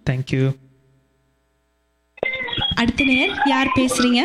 Thank you அடுத்த நேர் யார் பேசுறீங்க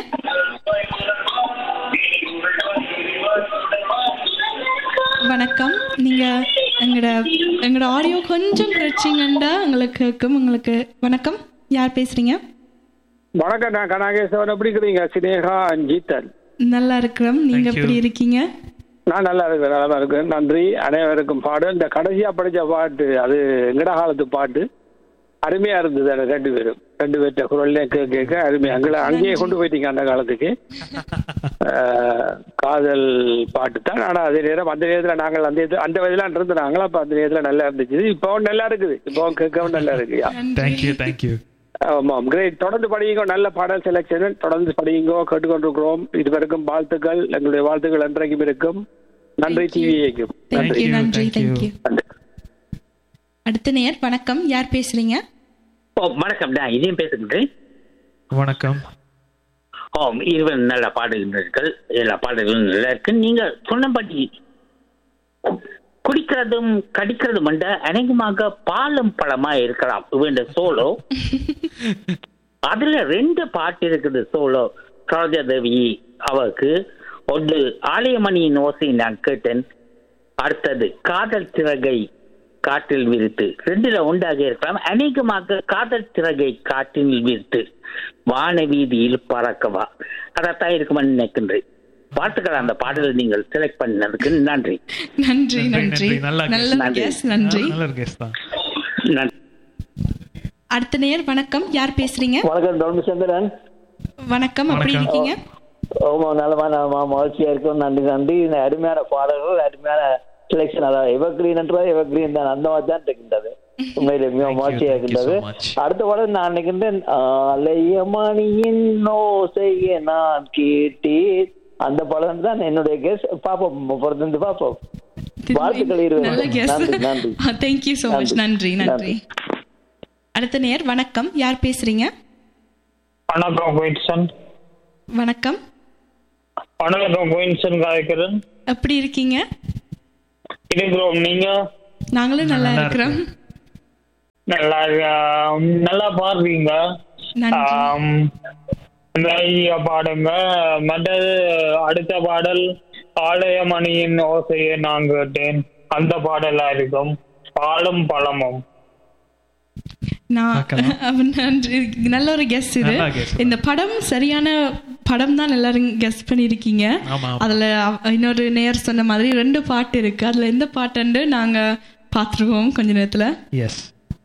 வணக்கம் நீங்க எங்களோட எங்களோட ஆடியோ கொஞ்சம் குறைச்சிங்கண்டா எங்களுக்கு கேட்கும் உங்களுக்கு வணக்கம் யார் பேசுறீங்க வணக்கம் நான் கனகேசவன் எப்படி இருக்கிறீங்க சினேகா ஜீத்தன் நல்லா இருக்கிறோம் நீங்க Thank you. எப்படி இருக்கீங்க நான் நல்லா இருக்கிறேன் நல்லா இருக்கேன் நன்றி அனைவருக்கும் பாடு இந்த கடைசியா படிச்ச பாட்டு அது எங்கட காலத்து பாட்டு அருமையா இருந்தது அந்த ரெண்டு பேரும் ரெண்டு பேர்ட்ட குரல்ல கேட்க கேட்க அருமையா அங்கே அங்கேயே கொண்டு போயிட்டீங்க அந்த காலத்துக்கு அஹ், காதல் பாட்டு தான் ஆனா அதே நேரம் அந்த நேரத்துல நாங்கள் அந்த இது- அந்த வயதுல இருந்து நாங்களும் அப்ப அந்த நேரத்துல நல்லா இருந்துச்சு இப்பவும் நல்லா இருக்குது இப்பவும் கேட்கவும் நல்லா இருக்குயா தேங்க்யூ தேங்க்யூ ஆமாம் கிரேட் தொடர்ந்து படியுங்க நல்ல பாடல் செலெக்ஷன் தொடர்ந்து படியுங்க கேட்டுக்கொண்டிருக்கிறோம் இதுவரைக்கும் வாழ்த்துக்கள் எங்களுடைய வாழ்த்துக்கள் என்றைக்கும் இருக்கும் நன்றி டிவிக்கும் தேங்க்யூ you, நன்றி thank you. தேங்க்யூ அடுத்த நேர் வணக்கம் யார் பேசுறீங்க ஓ வணக்கம் நான் இதையும் பேசுகின்றேன் வணக்கம் ஓ இருவர் நல்ல பாடுகின்றீர்கள் எல்லா பாடல்களும் நல்லா இருக்கு நீங்க சொன்னபடி கு- குடிக்கிறதும் கடிக்கிறதும் என்ற அநேகமாக பாலும் பழமா இருக்கலாம் இவன் சோலோ அதுல ரெண்டு பாட்டு இருக்குது சோலோ சரோஜாதேவி அவருக்கு ஒன்று ஆலயமணியின் ஓசை நான் கேட்டேன் அடுத்தது காதல் திறகை காற்றில் விரித்து ரெண்டுல உண்டாக இருக்கலாம் அநேகமாக காதல் திறகை காற்றில் விரித்து வான வீதியில் பறக்கவா அதைத்தான் இருக்குமென்னு நினைக்கின்றேன் வாழ்த்துக்கள் அந்த பாடலை நீங்கள் செலக்ட் பண்ணதுக்கு நன்றி நன்றி நன்றி, நன்றி நன்றி. நல்லா நல்ல நன்றி. guess, நன்றி நல்ல ஒரு கெஸ்ட் தான் நன்றி அடுத்த நேர் வணக்கம் யார் பேசுறீங்க வணக்கம் டொல்மி சந்திரன் வணக்கம் அப்படி வணக்கம். இருக்கீங்க ரொம்ப நல்லமா நம்ம மகிழ்ச்சியா இருக்கும் நன்றி நன்றி இந்த அருமையான பாடல்கள் அருமையான செலெக்ஷன் அதாவது எவர்கிரீன் என்றால் எவர்கிரீன் தான் அந்த மாதிரி தான் இருக்கின்றது உண்மையிலே மிக Thank you, மகிழ்ச்சியா thank you so இருக்கின்றது much. அடுத்த பாடல் நான் நினைக்கின்றேன் ஆலயமணியின் ஓசையை நான் கேட்டேன் அந்த படம் தான் என்னுடைய கேஸ் பாப்போம் பொறுத்திருந்து பாப்போம் வாழ்த்துக்கள் இருவரும். நல்ல கெஸ் நன்றி, நன்றி. தேங்க்யூ ஸோ மச் நன்றி நன்றி. நன்றி அடுத்த நேர் வணக்கம் யார் பேசுறீங்க வணக்கம் குயின்சன் வணக்கம் வணக்கம் குயின்சன் காய்க்கிறேன் எப்படி இருக்கீங்க இருக்கிறோம் நீங்க நாங்களும் நல்லா நல்லா இருக்கிறோம் நல்லா ஆம், நல்லா பாடுறீங்க நன்றி ஆம், நிறைய பாடுங்க மற்றது அடுத்த பாடல் ஆலயமணியின் ஓசையை நான் கேட்டேன் அந்த பாடலா இருக்கும் பாலும் பழமும் நான் பார்க்கலாம். அவன் நன்றி நல்ல ஒரு கெஸ் இது நல்லா guess. இந்த படம் சரியான படம் தான் எல்லாரும் கெஸ் பண்ணிருக்கீங்க ஆமா, ஆமா. அதுல அவ- இன்னொரு நேர் சொன்ன மாதிரி ரெண்டு பாட்டு இருக்கு அதுல எந்த பாட்டுன்னு நாங்க பாத்துருவோம் கொஞ்ச நேரத்துல எஸ்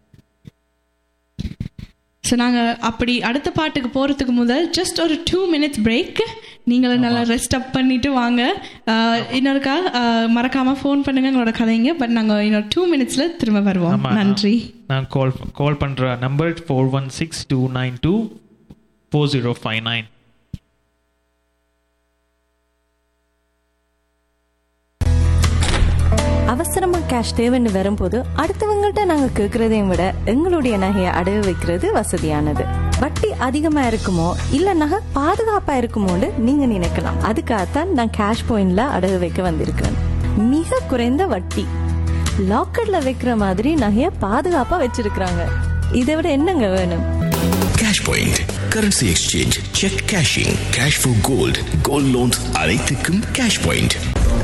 ஸோ நாங்கள் அப்படி அடுத்த பாட்டுக்கு போகிறதுக்கு முதல் ஜஸ்ட் ஒரு டூ மினிட்ஸ் பிரேக் நீங்களும் நல்லா ரெஸ்ட் அப் பண்ணிட்டு வாங்க ஆஹ், இன்னொருக்கா ஆஹ், மறக்காம ஃபோன் பண்ணுங்க உங்களோட கதைங்க பட் நாங்கள் இன்னொரு டூ மினிட்ஸில் திரும்ப வருவோம் ஆமா நன்றி நான் கால் கால் பண்ற number four one six two nine two four zero five nine அவசரமா கேஷ் தேவைன்னு வரும்போது அடுத்தவங்கள்ட்ட நாங்க கேக்குறதையும் விட எங்களுடைய நகையை அடகு வைக்கிறது வசதியானது வட்டி அதிகமா இருக்குமோ இல்ல நகை பாதுகாப்பா இருக்குமோன்னு நீங்க நினைக்கலாம் அதுக்காகத்தான் நான் கேஷ் பாயிண்ட்ல அடகு வைக்க வந்திருக்கேன் மிக குறைந்த வட்டி லாக்கர்ல வைக்கிற மாதிரி நகைய பாதுகாப்பா வச்சிருக்கிறாங்க இதை விட என்னங்க வேணும் cash point currency exchange cheque cashing cash for gold gold loans அனைத்துக்கும் கேஷ் பாயிண்ட்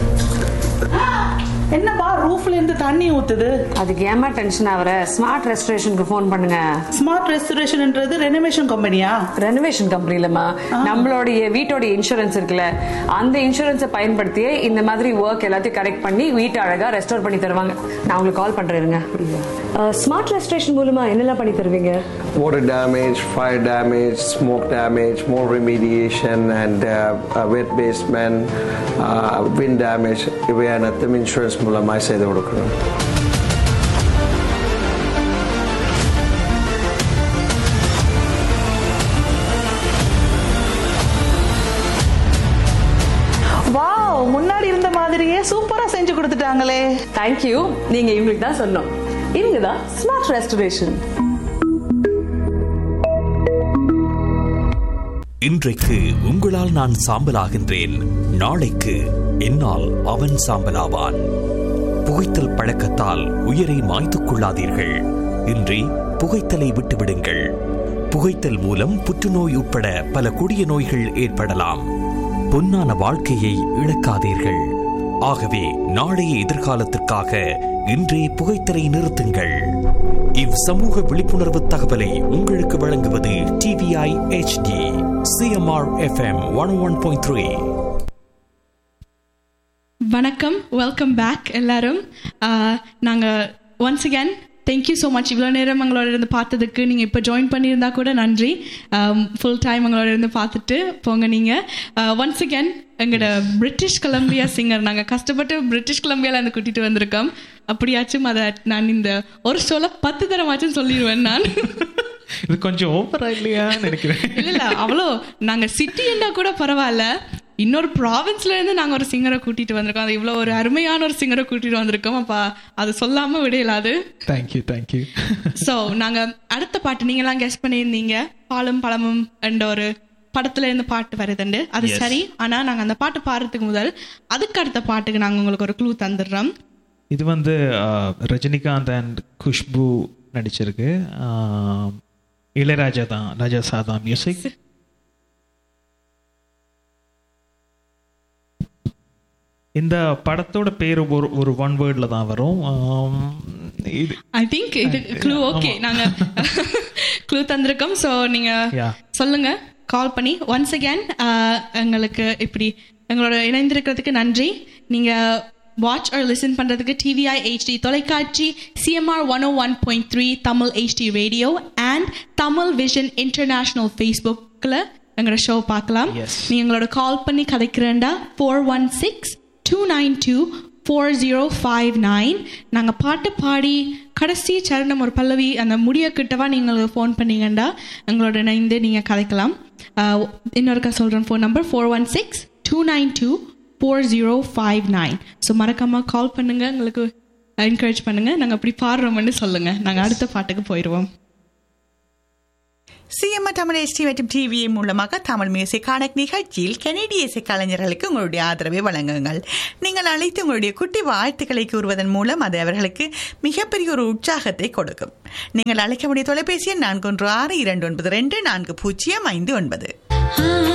என்னப்பா ரூஃப்ல இருந்து தண்ணி ஊத்துது அதுக்கு ஏமா டென்ஷன் ஆகுற ஸ்மார்ட் ரெஸ்டரேஷனுக்கு ஃபோன் பண்ணுங்க ஸ்மார்ட் ரெஸ்டரேஷன்ன்றது ரெனோவேஷன் கம்பெனியா ரெனோவேஷன் கம்பெனிலமா நம்மளுடைய வீட்டோட இன்சூரன்ஸ் இருக்குல்ல அந்த இன்சூரன்ஸை பயன்படுத்தியே இந்த மாதிரி ஒர்க் எல்லாத்தையும் கரெக்ட் பண்ணி வீட்டை அழகா ரெஸ்டோர் பண்ணி தருவாங்க நான் உங்களுக்கு கால் பண்றேன் இருங்க ஸ்மார்ட் ரெஸ்டரேஷன் மூலமா என்னெல்லாம் பண்ணி தருவீங்க water damage, fire damage, smoke damage, more remediation, and uh, uh, wet basement, uh, wind damage. இவை அனைத்தும் இன்சூரன்ஸ் மூலமாக செய்து கொடுக்குறோம் வாவ் முன்னாடி இருந்த மாதிரியே சூப்பரா செஞ்சு கொடுத்துட்டாங்களே தேங்க்யூ நீங்க இவங்களுக்கு தான் சொன்னோம் இவங்க தான் ஸ்மார்ட் ரெஸ்டரேஷன் இன்றைக்கு உங்களால் நான் சாம்பலாகின்றேன் நாளைக்கு என்னால் அவன் சாம்பலாவான் புகைத்தல் பழக்கத்தால் உயிரை மாய்த்துக் கொள்ளாதீர்கள் இன்றி புகைத்தலை விட்டுவிடுங்கள் புகைத்தல் மூலம் புற்றுநோய் உட்பட பல கொடிய நோய்கள் ஏற்படலாம் பொன்னான வாழ்க்கையை இழக்காதீர்கள் ஆகவே நாளைய எதிர்காலத்திற்காக இன்றே புகைத்தலை நிறுத்துங்கள் இவ் சமூக விழிப்புணர்வு தகவலை உங்களுக்கு வழங்குவது TVI HD CMR FM one one point three வணக்கம் வெல்கம் பேக் எல்லாரும் நாங்கள் once again thank you so much இவ்வளோ நேரம் எங்களோட இருந்து பார்த்ததுக்கு நீங்கள் இப்போ ஜாயின் பண்ணியிருந்தா கூட நன்றி ஃபுல் டைம் எங்களோட இருந்து பார்த்துட்டு போங்க நீங்கள் ஒன்ஸ் அகேன் எங்களோட பிரிட்டிஷ் கொலம்பியா சிங்கர் நாங்கள் கஷ்டப்பட்டு பிரிட்டிஷ் கொலம்பியாவில் இருந்து கூட்டிகிட்டு வந்திருக்கோம் அப்படியாச்சும் அதை நான் இந்த ஒரு சொல்ல பத்து தரமாச்சும் சொல்லிடுவேன் நான் இது கொஞ்சம் ஓவரா இல்லையா நினைக்கிறேன் இல்ல இல்ல அவ்வளோ நாங்க சிட்டி என்ன கூட பரவாயில்ல இன்னொரு ப்ராவின்ஸ்ல இருந்து நாங்க ஒரு சிங்கரை கூட்டிட்டு வந்திருக்கோம் அது இவ்வளவு ஒரு அருமையான ஒரு சிங்கரை கூட்டிட்டு வந்திருக்கோம் அப்ப அது சொல்லாம விடையலாது தேங்க்யூ தேங்க்யூ சோ நாங்க அடுத்த பாட்டு நீங்க எல்லாம் கெஸ் பண்ணியிருந்தீங்க பாலும் பழமும் என்ற ஒரு படத்துல இருந்து பாட்டு வருதுண்டு அது Yes. சரி ஆனா நாங்க அந்த பாட்டு பாடுறதுக்கு முதல் அதுக்கு அடுத்த பாட்டுக்கு நாங்க உங்களுக்கு ஒரு க்ளூ தந்துடுறோம் இது வந்து ஆஹ், ரஜினிகாந்த் அண்ட் குஷ்பு நடிச்சிருக்கு ஆஹ், இளையராஜா தான் ராஜா சாதா மியூசிக் இந்த படத்தோட பேர் ஒரு ஒரு ஒன் வேர்ட்ல தான் வரும் ஆம், இது ஐ திங்க் இது க்ளூ ஓகே நாங்க க்ளூ தந்திருக்கோம் ஸோ நீங்க Yeah. சொல்லுங்க கால் பண்ணி ஒன்ஸ் அகேன் எங்களுக்கு இப்படி எங்களோட இணைந்திருக்கிறதுக்கு நன்றி நீங்க வாட்ச் ஆர் லிசன் பண்றதுக்கு டிவிஐ ஹெச்டி தொலைக்காட்சி CMR one o one point three Tamil HD radio and Tamil vision international ஃபேஸ்புக்கில் எங்களோட ஷோ பார்க்கலாம் நீங்க எங்களோட கால் பண்ணி கதைக்கிறேன்டா four one six two nine two four zero five nine நாங்கள் பாட்டு பாடி கடைசி சரணம் ஒரு பல்லவி அந்த முடிய கிட்டவா நீங்கள் ஃபோன் பண்ணீங்கண்டா எங்களோட இணைந்து நீங்கள் கதைக்கலாம் ஆஹ் இன்னொருக்கா சொல்கிறேன் phone number four one six two nine two four zero five nine so மறக்காமல் கால் பண்ணுங்கள் எங்களுக்கு என்கரேஜ் பண்ணுங்கள் நாங்கள் அப்படி பாடுறோம்னு சொல்லுங்கள் நாங்கள் அடுத்த பாட்டுக்கு போயிடுவோம் சிஎம்ஆர் தமிழ் எஸ்டி மற்றும் டிவிஏ மூலமாக தமிழ் மியூசிக் கணக்கு நிகழ்ச்சியில் கனேடிய இசை கலைஞர்களுக்கு உங்களுடைய ஆதரவை வழங்குங்கள் நீங்கள் அழைத்து உங்களுடைய குட்டி வாழ்த்துக்களை கூறுவதன் மூலம் அது அவர்களுக்கு மிகப்பெரிய ஒரு உற்சாகத்தை கொடுக்கும் நீங்கள் அழைக்க வேண்டிய தொலைபேசி எண் நான்கு ஒன்று ஆறு இரண்டு ஒன்பது ரெண்டு நான்கு பூஜ்ஜியம் ஐந்து ஒன்பது